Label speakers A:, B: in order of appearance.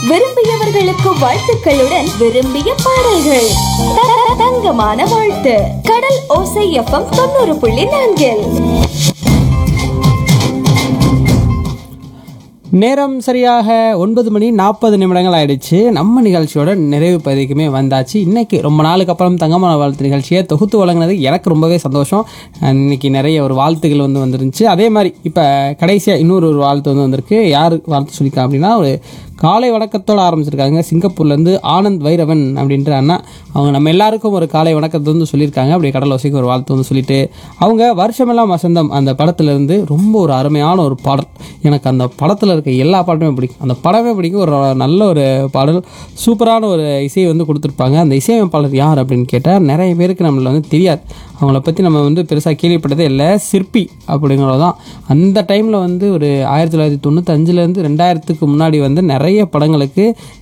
A: விரும்பியவர்களுக்கு வாழ்த்துக்களுடன் விரும்பிய பாடல்கள் த- த- தங்கமான வாழ்த்து கடல் ஓசை எஃப்எம் தொண்ணூறு புள்ளி நான்கில்
B: நேரம் சரியாக ஒன்பது மணி நாற்பது நிமிடங்கள் ஆயிடுச்சு நம்ம நிகழ்ச்சியோட நிறைவு பகுதிக்குமே வந்தாச்சு இன்னைக்கு ரொம்ப நாளுக்கு அப்புறம் தங்கமான வாழ்த்து நிகழ்ச்சியை தொகுத்து வழங்கினது எனக்கு ரொம்பவே சந்தோஷம் அஹ் இன்னைக்கு நிறைய ஒரு வாழ்த்துகள் வந்து வந்துருந்துச்சு அதே மாதிரி இப்போ கடைசியாக இன்னொரு ஒரு வாழ்த்து வந்து வந்திருக்கு யார் வாழ்த்து சொல்லியிருக்கா அப்படின்னா ஒரு காலை வணக்கத்தோடு ஆரம்பிச்சிருக்காங்க சிங்கப்பூர்லேருந்து ஆனந்த் வைரவன் அப்படின்ற அண்ணா அவங்க நம்ம எல்லாருக்கும் ஒரு காலை வணக்கத்தை வந்து சொல்லியிருக்காங்க அப்படியே கடல் ஓசைக்கு ஒரு வாழ்த்து வந்து சொல்லிட்டு அவங்க வருஷமெல்லாம் வசந்தம் அந்த படத்துலேருந்து ரொம்ப ஒரு அருமையான ஒரு பாடல் எனக்கு அந்த படத்தில் இருக்க எல்லா பாட்டுமே பிடிக்கும் அந்த படமே பிடிக்கும் ஒரு நல்ல ஒரு பாடல் சூப்பரான ஒரு இசையை வந்து கொடுத்துருப்பாங்க அந்த இசையமைப்பாளர் யார் அப்படின்னு கேட்டால் நிறைய பேருக்கு நம்மள வந்து தெரியாது அவங்கள பற்றி நம்ம வந்து பெருசாக கேள்விப்பட்டதே இல்லை சிற்பி அப்படிங்கிறது தான் அந்த டைமில் வந்து ஒரு ஆயிரத்தி தொள்ளாயிரத்தி தொண்ணூத்தஞ்சுலேருந்து ரெண்டாயிரத்துக்கு முன்னாடி வந்து நிறைய படங்களுக்கு